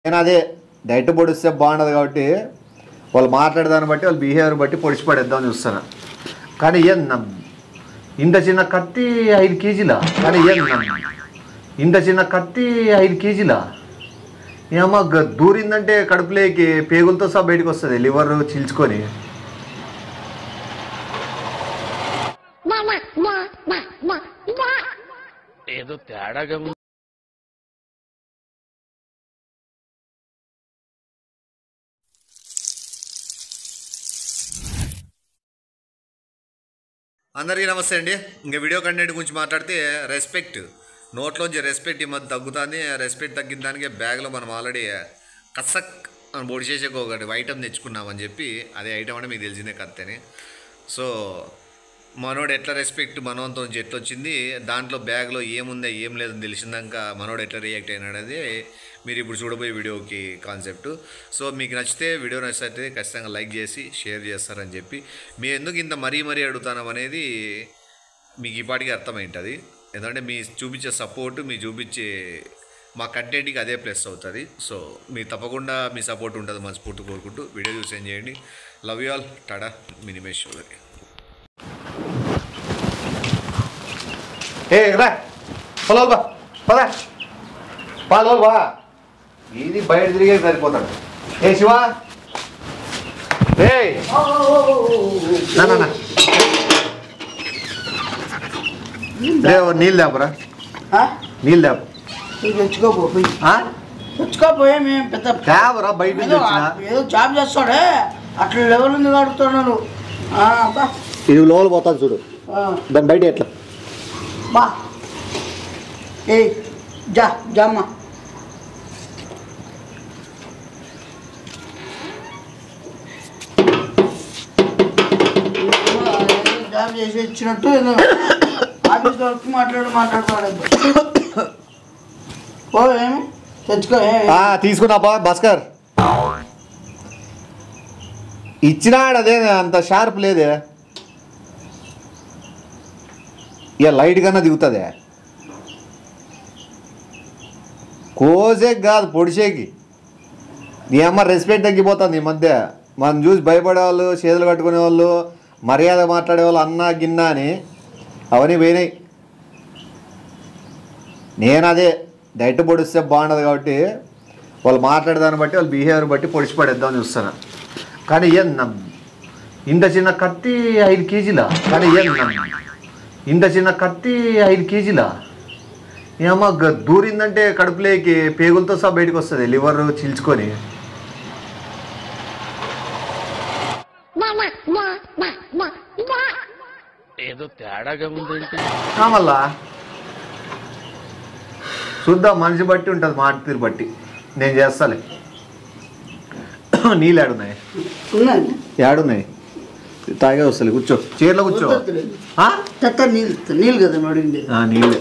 నేను అదే డైట్ పొడిస్తే బాగుండదు కాబట్టి వాళ్ళు మాట్లాడేదాన్ని బట్టి వాళ్ళ బిహేవియర్ బట్టి పొడిచి పడేద్దామని చూస్తాను కానీ ఏం నమ్ ఇంత చిన్న కత్తి ఐదు కేజీలా కానీ ఏం నమ్ ఇంత చిన్న కత్తి ఐదు కేజీలా ఏమో గ- దూరిందంటే కడుపులోకి పేగులతో సహా బయటకు వస్తుంది లివర్ చీల్చుకొని ఏదో తేడాగా ఉంది అందరికీ నమస్తే అండి ఇంకా వీడియో కంటెంట్ గురించి మాట్లాడితే రెస్పెక్ట్ నోట్లోంచి రెస్పెక్ట్ ఈ మధ్య తగ్గుతుంది రెస్పెక్ట్ తగ్గిన దానికి బ్యాగ్లో మనం ఆల్రెడీ కసక్ అని బొడి చేసే ఒకటి ఐటమ్ తెచ్చుకున్నామని చెప్పి అదే ఐటమ్ అంటే మీకు తెలిసిందే కత్తని సో మనోడు ఎట్లా రెస్పెక్ట్ మనోంతో నుంచి ఎట్లా వచ్చింది దాంట్లో బ్యాగ్లో ఏముందో ఏం లేదని తెలిసిందాక మనోడు ఎట్లా రియాక్ట్ అయినాడది మీరు ఇప్పుడు చూడబోయే వీడియోకి కాన్సెప్ట్ సో మీకు నచ్చితే వీడియో నచ్చితే ఖచ్చితంగా లైక్ చేసి షేర్ చేస్తారని చెప్పి మేము ఎందుకు ఇంత మరీ మరీ అడుగుతాం అనేది మీకు ఈ పాటికి అర్థమైంటుంది ఎందుకంటే మీ చూపించే సపోర్ట్ మీ చూపించే మా కంటెంట్కి అదే ప్లస్ అవుతుంది సో మీ తప్పకుండా మీ సపోర్ట్ ఉంటుంది మనస్ఫూర్తి కోరుకుంటూ వీడియో చూసి ఏం చేయండి లవ్ యూ ఆల్ టాడా మినిమేష్ చౌదరి ఏ రా పొలాలు బా పదా పాలు బా ఇది బయట తిరిగే సరిపోతాడు ఏ శివ ఏ నా, నా, నా. లే ఓ నీళ్ళు లేపరా ఆ? నీళ్ళు లేపు ఇది తెచ్చుకోపో పోయి ఆ? తెచ్చుకోపోయే మేము పెద్ద తేవరా బయట నుంచి ఏదో వచ్చిన ఏదో జాబ్ చేస్తాడే అట్లా లెవెల్ ఉంది అడుగుతున్నాను ఆ, బా ఇది లోపల పోతాను చూడు ఆ, దాని బయట ఎట్లా బా ఏ జా జామ్మా జాబ్ చేసి ఇచ్చినట్టు ఏదో ఆఫీస్ వర్క్ మాట్లాడు మాట్లాడుతాడు ఓ ఏమి తెచ్చుకో ఏమి ఆ, తీసుకున్నాపా భాస్కర్ ఇచ్చినాడు అదే అంత షార్ప్ లేదే ఇక లైట్ కన్నా దిగుతుంది కోసేకి కాదు పొడిసేకి నీ అమ్మ రెస్పెక్ట్ తగ్గిపోతుంది ఈ మధ్య మనం చూసి భయపడే వాళ్ళు చేతులు కట్టుకునే వాళ్ళు మర్యాద మాట్లాడే వాళ్ళు అన్నా గిన్నా అని అవన్నీ పోయినాయి నేను అదే డైట్ పొడిస్తే బాగుండదు కాబట్టి వాళ్ళు మాట్లాడేదాన్ని బట్టి వాళ్ళ బిహేవియర్ బట్టి పొడిచి పడేద్దామని చూస్తాను కానీ ఏం నమ్ ఇంత చిన్న కత్తి ఐదు కేజీలా కానీ ఏం నమ్ ఇంత చిన్న కత్తి ఐదు కేజీలా ఏమో గ- దూరిందంటే కడుపులోకి పేగులతో సహా బయటకు వస్తుంది లివర్ చీల్చుకొని ఏదో తేడాగా ఉందేంటి ఆ మళ్ళా చూద్దాం మనిషి బట్టి ఉంటుంది మాట తీరు బట్టి నేను చేస్తాలే నీళ్ళు ఏడున్నాయి ఉన్నాయండి ఏడున్నాయి తాగే వస్తాయి కూర్చో చీరలో కూర్చో ఆ? తెత్త నీళ్ళు నీళ్ళు కదా అడిగింది ఆ, నీళ్ళే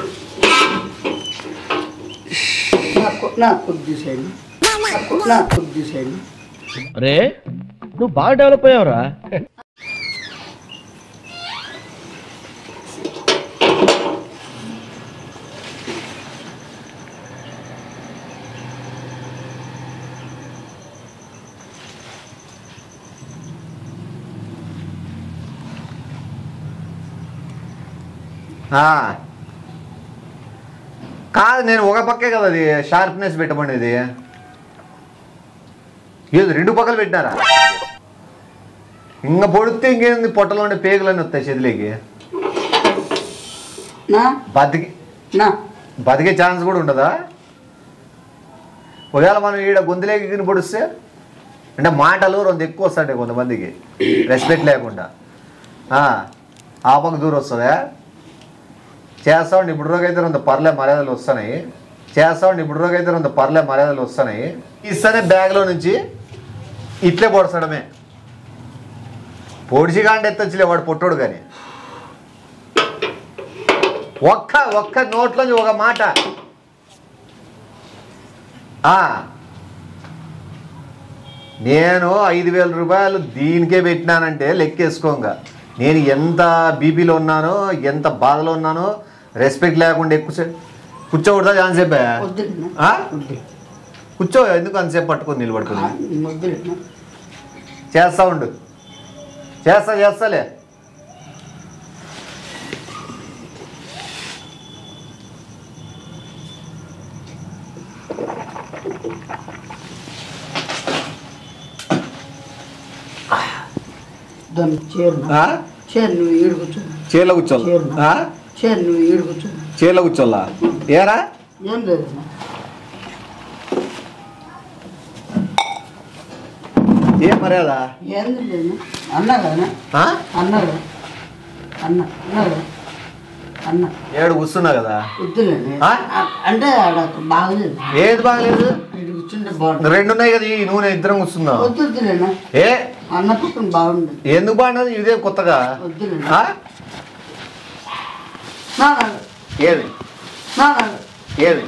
నాకు నా కొద్ది తీసేయండి నా కొద్ది తీసేయండి అరే నువ్వు బాగా డెవలప్ అయ్యావురా ఆ. కాదు నేను ఒక పక్కే కదా అది షార్ప్నెస్ పెట్టమనేది ఏది రెండు పక్కలు పెట్టినారా ఇంకా పొడితే ఇంకేంది పొట్టలో ఉండే పేగులన్నీ వస్తాయి చేతిలోకి నా బతికి నా బతికే ఛాన్స్ కూడా ఉండదా ఒకవేళ మనం ఈడ గొంతులేకి పొడిస్తే అంటే మాటలు రెండు ఎక్కువ వస్తాయి కొంతమందికి రెస్పెక్ట్ లేకుండా ఆ, ఆ పక్క దూరం వస్తుందా చేస్తామండి ఇప్పుడు రోజైతే రెండు పర్లే మర్యాదలు వస్తున్నాయి చేస్తామండి ఇప్పుడు రోజైతే రెండు పర్లే మర్యాదలు వస్తున్నాయి ఇస్తేనే బ్యాగ్లో నుంచి ఇట్లే పొడసడమే పొడిచి కాండి ఎత్తచ్చులే వాడు పొట్టోడు కానీ ఒక్క ఒక్క నోట్లోంచి ఒక మాట ఆ, నేను ఐదు వేల రూపాయలు దీనికే పెట్టినానంటే లెక్కేసుకోంగా నేను ఎంత బీపీలో ఉన్నానో ఎంత బాధలో ఉన్నానో రెస్పెక్ట్ లేకుండా ఎక్కువ కూర్చోకూడదా ఛాన్స్ చెప్పా వద్దు ఆ? వద్దు కూర్చో ఎందుకు అంతసేపు పట్టుకొని నిలబడుకొని వద్దులేనా చేస్తా ఉండు చేస్తా చేస్తాలే దాన్ని చేరు చేరు నువ్వు ఈడు కూర్చో చీరలో కూర్చోాలా చేరు నువ్వు ఈడు కూర్చో చీరలో కూర్చోాలా ఏరా ఏం లేదన్నా ఏం మర్యాద ఏం లేదు అన్నా కదా ఆ? అన్నా కదా అన్న అన్నా కదా అన్న ఏడు కూర్చున్నా కదా వద్దులేండి ఆ? అంటే ఆడ బాగలేదు ఏది బాగలేదు ఇటు కూర్చుంటే బాగుంటుంది రెండు ఉన్నాయి కదా ఈ నూనె ఇద్దరం కూర్చున్నాం వద్దు వద్దులేనా ఏ అన్న పక్కన బాగుంది ఎందుకు బాగున్నది ఇదే కొత్తగా వద్దులేండి ఆ? నా నా ఏది నా నా ఏది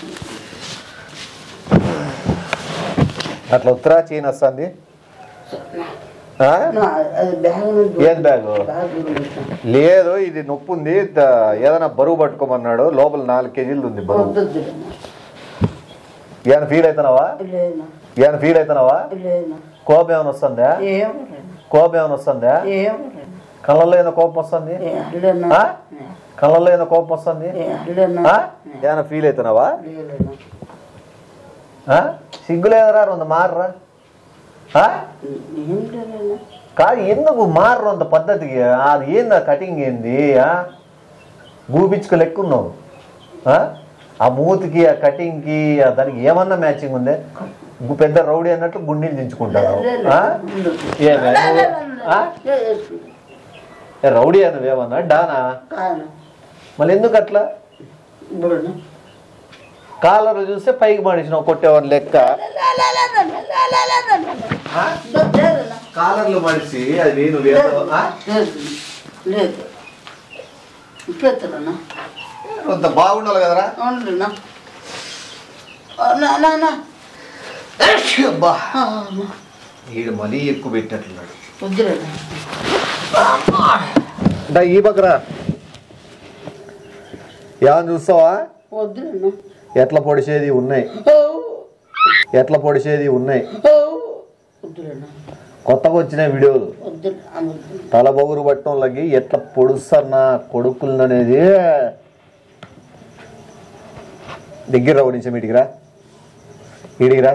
అట్లా ఉత్తరా చీన వస్తుంది ఆ? నా అది బ్యాగ్ ఏది బ్యాగు బ్యాగ్ పెట్టాను. లేదు ఇది నొప్పి ఉంది ద- ఏదైనా బరువు పట్టుకోమన్నాడు లోపల నాలుగు కేజీలు ఉంది బరువు వద్దు వద్దులేనా ఏమైనా ఫీల్ అవుతున్నావా లేనా ఏమైనా ఫీల్ అవుతున్నావా లేనా కోపం ఏమైనా వస్తుందా ఏం లేదు కోపం ఏమైనా వస్తుందా ఏం లేదు కళ్ళల్లో ఏమైనా కోపం వస్తుంది లేనా ఆ? కళ్ళల్లో ఏమైనా కోపం వస్తుంది లేనా ఆ? ఏమైనా ఫీల్ అవుతున్నావా లేనా ఆ? సిగ్గు లేదరా రెండు మార్రా ఆ? ఏం లేనా కాదు ఎందుకు మార్రు అంత పద్ధతికి అది ఏంది ఆ కటింగ్ ఏంది ఆ? గూపిచ్చుకు లెక్కున్నావు ఆ? ఆ మూతికి ఆ కటింగ్కి ఆ దానికి ఏమన్నా మ్యాచింగ్ ఉంది గు- పెద్ద రౌడీ అన్నట్టు గుండీలు దించుకుంటారు ఆ? ఏమే నువ్వు? ఆ? ఏ రౌడీ అని నువ్వేమన్నా డానా కాను మళ్ళీ ఎందుకు అట్లా ఇప్పుడు కాలర్ చూస్తే పైకి మనిషిన కొట్టేవాని లెక్క ఆ? కాలర్లు మనిషి అది నువ్వేదో ఆ? లేదు లేదు ఇప్పుడెత్తనా కొంత బాగుండాలి కదరా అవునులేనా నా నా నా అబ్బా ఆ, ఈడు మరీ ఎక్కువ పెట్టినట్లున్నాడు వద్దులేనా దా ఈ పక్కరా ఏమని చూస్తావా వద్దులేనా ఎట్ల పొడిచేది ఉన్నాయి ఎట్ల పొడిచేది ఉన్నాయి వద్దులేనా కొత్తగా వచ్చిన వీడియోలు వద్దు తల బొగురు పట్టడంలకి ఎట్లా పొడుస్తారు నా కొడుకులు అనేది దగ్గర రావు నిమిషం ఇడిగిరా ఇడిగిరా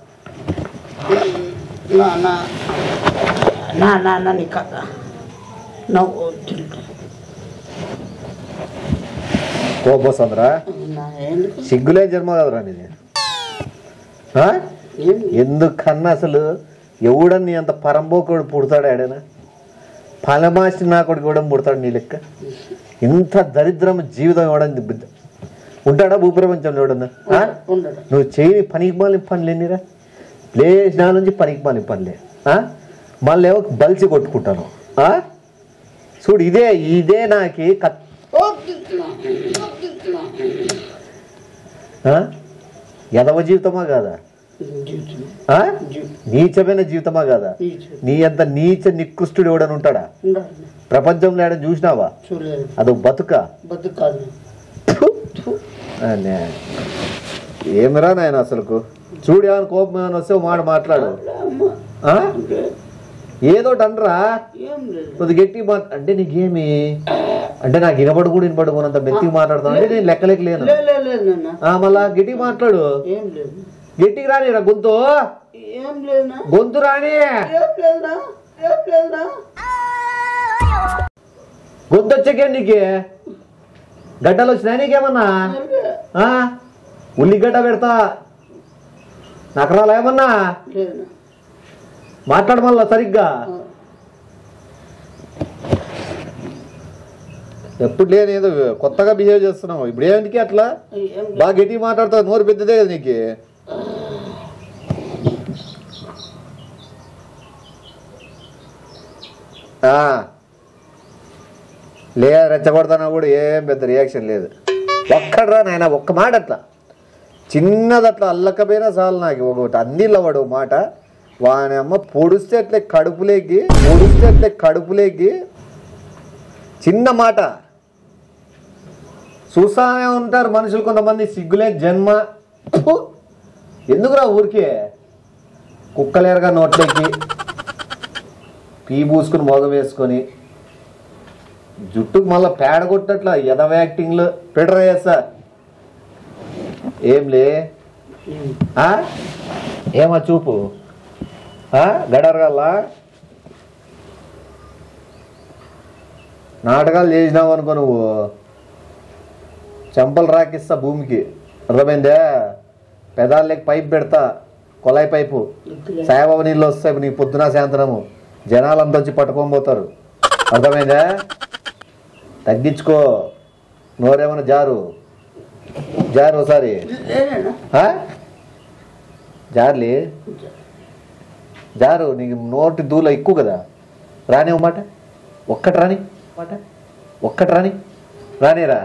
నా నా నా నా నా నీ కథ నవ్వు వద్దు కోపొస్తుందిరా నా ఎందుకు సిగ్గులే జన్మ కదరా నీది ఆ? ఏం ఎందుకన్నా అసలు ఎవడని అంత పరంబోకుడు పుడతాడు ఆడేనా పలమాసి నా కొడుకు కూడా పుడతాడు నీ లెక్క ఇంత దరిద్రం జీవితం ఎవడని బిడ్డ ఉంటాడా భూప్రపంచంలో ఎవడన్నా ఆ? ఉండడు నువ్వు చేయని పనికి మాలిన పనులు ఎన్నిరా లేచినా నుంచి పనికి మాలిన పనులే ఆ? మళ్ళీ ఏమో బలిసి కొట్టుకుంటాను ఆ? చూడు ఇదే ఇదే నాకి కత్ వద్దుతున్నా వద్దుతున్నా ఆ? ఎదవ జీవితమా కాదా జీవితం ఆ? జీవితం నీచమైన జీవితమా కాదా జీవితం నీ అంత నీచ నికృష్టుడు ఎవడని ఉంటాడా ఉండడు ప్రపంచంలో ఏడని చూసినావా చూడలేదు అదో బతుక బతుకాదు అనే. ఏమిరా నాయన అసలుకు చూడు ఏమైనా కోపం ఏమైనా వస్తే ఓ మాట మాట్లాడు ఆ? ఏదోటి అనరా ఏం లేదు కొద్ది గట్టి మాట అంటే నీకేమి అంటే నాకు వినబడు కూడా వినబడుకున్నంత మెత్తికి మాట్లాడతాను అంటే నేను లెక్కలేక లేను లే లే లేదు నాన్న ఆ, మళ్ళా గట్టిగా మాట్లాడు ఏం లేదు గట్టికి రాని గొంతు ఏం లేదునా గొంతు రాని ఏం లేదునా ఏం లేదునా గొంతు వచ్చాకే నీకే గడ్డలు వచ్చినాయి నీకేమన్నా ఆ? ఉల్లిగడ్డ పెడతా నకరాలు ఏమన్నా లేదునా మాట్లాడు మళ్ళా సరిగ్గా ఎప్పుడు లేని ఏదో కొత్తగా బిహేవ్ చేస్తున్నావు ఇప్పుడు ఏంటికి అట్లా ఏం బాగా గట్టిగా మాట్లాడతావు నోరు పెద్దదే కదా నీకు ఆ. లే రెచ్చగొడతానా కూడా ఏం పెద్ద రియాక్షన్ లేదు ఒక్కడ్రా నాయన ఒక్క మాట అట్లా చిన్నది అట్లా అల్లకపోయినా చాలు నాకు ఒకటి అందిల్ల వాడు ఓ మాట వాని అమ్మ పొడిస్తే అట్లే కడుపులేకి పొడిస్తే అట్లే కడుపులేకి చిన్న మాట చూస్తానే ఉంటారు మనుషులు కొంతమంది సిగ్గులే జన్మ ఫు! ఎందుకురా ఊరికే కుక్కలేరుగా నోట్లోకి పీ పూసుకుని మొగం వేసుకొని జుట్టుకు మళ్ళీ పేడ కొట్టట్లా ఎదవ యాక్టింగ్లు పెడరా సార్ ఏంలే ఆ? ఏమా చూపు ఆ? గడరగల్లా నాటకాలు చేసినావు అనుకో నువ్వు చెంపలు రాకిస్తా భూమికి అర్థమైందే పెదాలకి పైప్ పెడతా కొలాయి పైపు సాయిబాబా నీళ్ళు వస్తాయి నీ పొద్దున సాయంత్రము జనాలంతా వచ్చి పట్టుకొని పోతారు అర్థమైందా తగ్గించుకో నోరేమైనా జారు జారు ఒకసారి లేదన్నా ఆ? జార్లీ జారు నీకు నోటి దూల ఎక్కువ కదా రాని ఒక మాట ఒక్కటి రాని మాట ఒక్కటి రాని రానిరా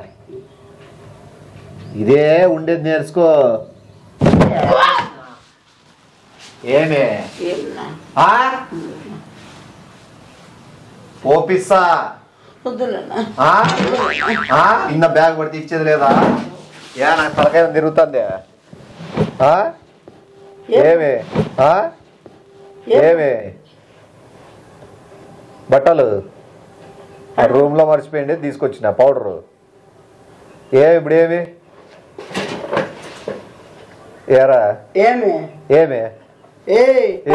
ఇదే ఉండేది నేర్చుకో ఏమే ఏమన్నా ఆ? ఓపిస్తా వద్దులేనా ఆ? ఆ? ఇన్న బ్యాగ్ పడితే ఇచ్చేది లేదా ఏ నాకు తలకాయ తిరుగుతుంది ఆ? ఏమే ఆ? ఏమే బట్టలు ఆ రూమ్ లో మర్చిపోయింది తీసుకొచ్చిన పౌడరు ఏ ఇప్పుడు ఏమి ఏరా ఏమి ఏమే ఏ ఏ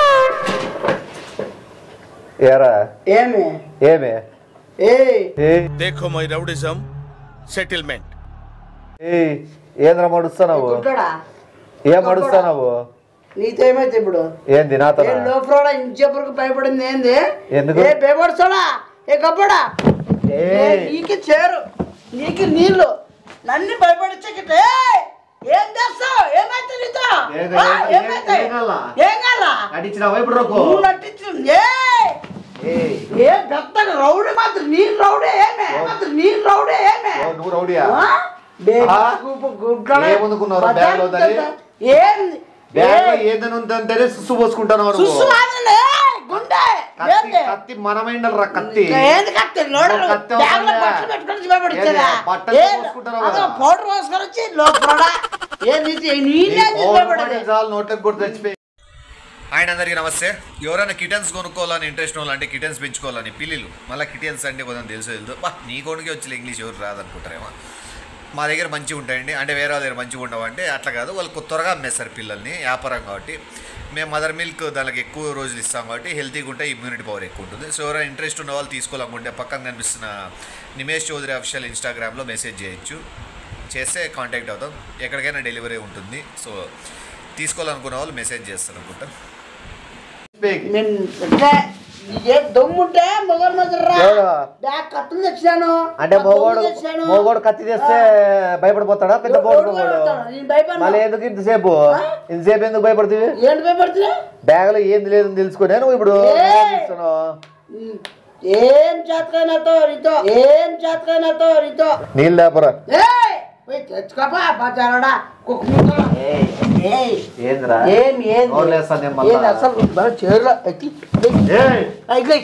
ఏరా ఏమి ఏమే ఏ ఏ देखो मई रउडिज्म सेटलमेंट ఏ ఏంద్రా మడుస్తున్నావు గుడ్డడా ఏం మడుస్తున్నావు నీతో ఏమైతే ఇప్పుడు ఏంది నాతో ఏ లోపల ఇంచెప్పటికి భయపడింది ఏంది ఎందుకు? ఏ భయపడుతాడా ఏ కప్పడా నీకు చేరు నీకు నీళ్ళు నన్ను భయపడించకటే ఏం చేస్తావు ఏమైతే నీతో ఏం- ఆ, ఏం- ఏమైతే ఏం కావాలా? ఏం కావాలా అడిచినావా ఇప్పుడు రోకో నువ్వు నటించింది ఏ ఏ పెద్దగా రౌడీ మాత్రం నీ రౌడే ఏమే మాత్రం నీ రౌడే ఏమే నువ్వు రౌడియా ఆ? బే- ఆ? గుప్పు గుడ్డల- ఏమనుకున్నావు బ్యాగ్ లో దాన్ని? ఏం బ్యాగ్ లో ఏ- ఏదైనా ఉందంటేనే సుస్సు పోసుకుంటాను సుస్సు కాదులే, గుండె కత్తి ఏంది? కత్తి మనమైండరా కత్తి ఇంకా ఏంది కత్తి లోడలు కత్తి బ్యాగ్ లో అవసరం లే. బట్టలు పెట్టుకొని భయపడిచ్చారా ఏంది? బట్టలు ఏ- పోసుకుంటారా అదో కదా? పౌడర్ పోసుకొని వచ్చి లోపల ఏ నీతి నీళ్ళే ఈ పౌడర్ భయపడదు బాటిల్ చాలు నోట్లకు కూడా తెచ్చిపోయి ఆయన అందరికీ నమస్తే ఎవరైనా కిటన్స్ కొనుక్కోవాలని ఇంట్రెస్ట్ వాళ్ళు అంటే కిటన్స్ పెంచుకోవాలని పిల్లిలు మళ్ళీ కిటన్స్ అంటే కొంచెం తెలుసు తెలుసు బా నీ కొడుకే వచ్చి ఇంగ్లీష్ ఎవరు రాదనుకుంటారేమో మా దగ్గర మంచిగా ఉంటాయండి అంటే వేరే వాళ్ళ దగ్గర మంచిగా ఉండవంటే అట్లా కాదు వాళ్ళు త్వరగా అమ్మేస్తారు పిల్లల్ని వ్యాపారం కాబట్టి మేము మదర్ మిల్క్ దానికి ఎక్కువ రోజులు ఇస్తాం కాబట్టి హెల్తీగా ఉంటే ఇమ్యూనిటీ పవర్ ఎక్కువ ఉంటుంది సో ఎవరైనా ఇంట్రెస్ట్ ఉన్న వాళ్ళు తీసుకోవాలనుకుంటే పక్కన కనిపిస్తున్న నిమేష్ చౌదరి అఫిషియల్ ఇన్స్టాగ్రామ్లో మెసేజ్ చేయొచ్చు చేస్తే కాంటాక్ట్ అవుతాం ఎక్కడికైనా డెలివరీ ఉంటుంది సో తీసుకోవాలనుకున్న వాళ్ళు మెసేజ్ చేస్తారు అనుకుంటా నేను అంటే ఏ దమ్ముంటే మొగలు మధ్య ఎవరు? బ్యాగ్ కత్తులు తెచ్చాను అంటే కత్తులు మోగోడు తెచ్చాను. మోగోడు కత్తి తెస్తే భయపడిపోతాడా పెద్ద ఎవడు పోడు భయపడతాడు? నేను భయపడను. మళ్ళీ ఎందుకు ఇంతసేపు ఆ? ఇంతసేపు ఎందుకు భయపడుతుంది ఏంటి భయపడుతున్నా బ్యాగ్ లో ఏంది లేదని తెలుసుకునే నువ్వు ఇప్పుడు ఏ? ఏం చేస్తున్నావు? ఏం చేతకైనాతో నీతో ఏం చేతకైనాతో నీతో నీళ్ళు లేపరా ఏయ్ పోయి తెచ్చుకోపా బజారడా కుక్క ముక్కలు. ఏయ్ ఏందిరా ఏం ఏం నోరులేస్తాను నేను మళ్ళా. ఏం అసలు మన చీరలో ఎత్తి ఏయ్! అయితే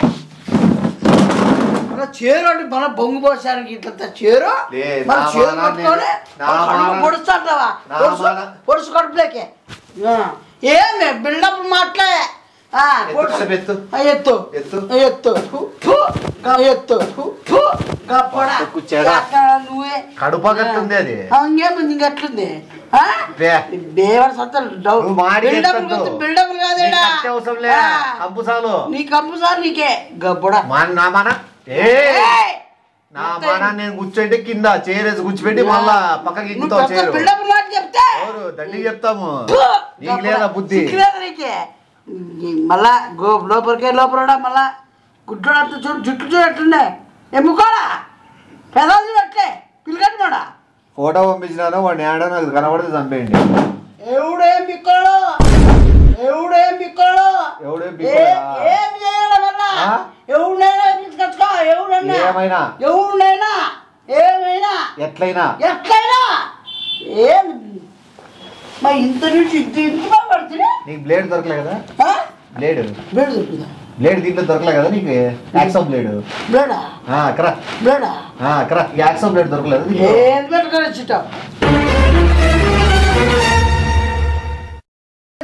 మన చీర అంటే మన బొంగు పోసానికి ఇట్లా చీర లే, మన నా చీర మాన పట్టుకొని నేను- నా మాన- పొడుస్తాంటావా నా పొడుసు మాన- పొడుసు కడుపులేకే ఏమి బిల్డప్ మాటలే ఆ, ఎత్తు, పొడుసు. కాసేపు ఎత్తు. ఆ, ఎత్తు ఎత్తు. ఆ, ఎత్తు ఫు, ఫు, గా ఎత్తు ఫు, ఫు, గప్పడా. పట్టుకు చెడా. ఎక్కడ నువ్వే కడుపగట్టుంది అది. ఆ, ఇంకేముంది ఇంకెట్లుంది ఆ? బే. దేవర సత్తలు డౌ- నువ్వు మాడి బిల్డప్ ఎత్తొద్దు. గురించి బిల్డప్ కాదేడా నీకు కత్తి అవసరం లే ఆ. కంపు చాలు నీ కంపు సార్ నీకే గబ్బుడా మా నా మన ఏయ్! నా మన నేను కూర్చోంటే కింద చేరేసి కూర్చోబెట్టి మళ్ళా పక్కకి నువ్వు ఇంకుతావు పెద్ద చేరు బిల్డప్ మాట చెప్తే ఎవరు దండికి చెప్తాము ఫు! నీకు గబ్బుడా. లేదా బుద్ధి సిగ్గులేదా నీకే ఈ మళ్ళా గో లోపలికే లోపలడా మళ్ళా గుడ్డు అంత చూడు జుట్టు చూడట్టుండే ఎమ్ముకోడా పెదాలు చూడట్లే పిల్లగట్టు మాడా ఫోటో పంపించినాను వాడిని ఆడ నాకు కనబడితే చంపేయండి ఎవడేం పిక్కోడు ఎవడేం పిక్కోడు ఎవడేం ఏ- పిక్కోడా? ఏం చేయడం వల్ల ఆ? ఎవడైనా తీసుకొచ్చుకో ఎవడైనా ఏమైనా? ఎవడైనా ఏమైనా ఎట్లయినా ఎట్లయినా ఏం మా ఇంత నుంచి ఇంత ఇంత పడుతుంది నీకు బ్లేడ్ దొరకలే కదా బ్లేడ్ బ్లేడ్ దొరుకుతుందా బ్లేడ్ దీంట్లో దొరకలే కదా నీకు యాక్సో బ్లేడ్ బ్లేడా అక్కడ బ్లేడా అక్కడ యాక్సో బ్లేడ్ దొరకలేదు నీకు? ఏం పెట్టుకొని వచ్చిటావు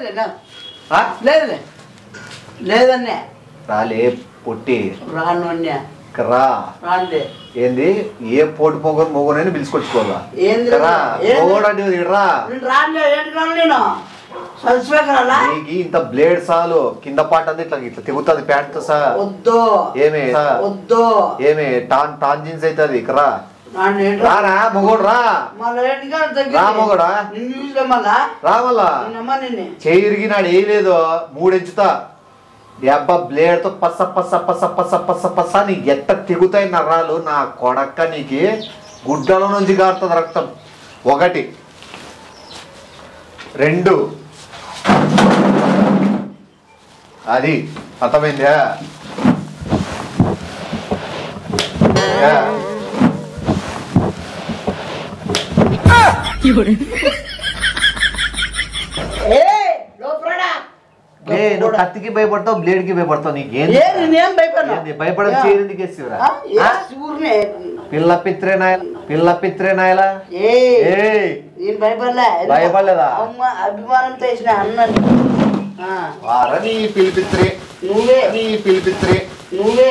లేదులే నా. ఆ? లేదులే లేదన్నే రాలే పొట్టి రాను అన్నే ఇక్కడ రా రానులే ఏంది ఏ పోటు పోగొని మొగనని పిలుచుకొచ్చుకోవాలా ఏంది ఇక్కడ రా ఏంది? మొగోడు అంటే ఇది రా నేను రానులే ఏంటి రాను నేను చచ్చిపోకరాలా నీకు ఇంత బ్లేడ్ సాలు కింద పాట అంతా ఇట్లా ఇట్లా తెగుతుంది ప్యాంట్ సా వద్దు ఏమి వద్దు ఏమి టాన్ టాన్ జీన్స్ అవుతుంది ఇక్కడ రా రాను ఏంటి రా రారా మొగోడు రా మళ్ళీ ఏంటిగా రా మొగోడా నిన్ను చూసినా మళ్ళా రా మళ్ళా నిన్నమ్మా నిన్నే చేయి ఇరిగినాడు ఏ లేదు మూడెంచుతా దెబ్బ బ్లేడ్ తో పస పస పస పస పస పస నీ ఎట్ట తెగుతాయి నర్రాలు నా కొడక్క నీకి గుడ్డల నుంచి గారుతుంది రక్తం ఒకటి రెండు అది అర్థమైందా యా. ఏ లోపలడా లే నువ్వు కత్తికి భయపడతావు బ్లేడ్ కి భయపడతావు నీకేం ఏ నేనేం భయపడినా ఏంది? భయపడడం చేయదు ఎందుకు వేసివురా? ఆ? ఏ ఆ? ఊరినే పిల్ల పిత్రే నాయల పిల్ల పిత్రే నాయల ఏ ఏయ్ నేను భయపడలే భయపడలేదా? అమ్మ అభిమానంతో వేసిన అన్నని ఆ, వారని పిలిపిత్రే నువ్వే నీ పిలిపిత్రే నువ్వే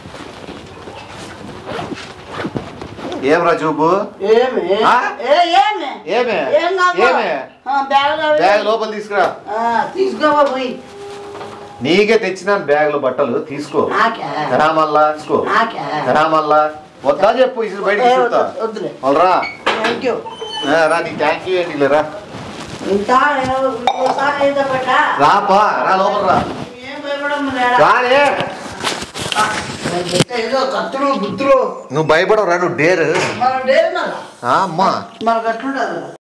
ఏం రా చూపు ఏమి ఆ? ఏ ఏమి ఏమే ఏం కాదు ఏమే ఆ, బ్యాగ్ అవి. బ్యాగ్ లోపల తీసుకురా ఆ, తీసుకోవా పోయి నీకే తెచ్చిన బ్యాగ్ లో బట్టలు తీసుకో నాకే రా మళ్ళా తీసుకో నాకే రా మళ్ళా వద్దా చెప్పు ఇసురు బయటకి ఏ, చూస్తా వద్దు- వద్దులే వాళ్ళరా థ్యాంక్ యూ రా నీ థ్యాంక్ యూ ఏంటి రా ఇంకా ఏ- ఇంకోసారి ఏదో పెట్టా రాపా రా లోపల రా ఏం భయపడము లేడా రాలే ఏదో కత్తులు గుత్తులు నువ్వు భయపడవు రా నువ్వు డేరు మన డేర్ మళ్ళా అమ్మా మనకు అట్లుండదు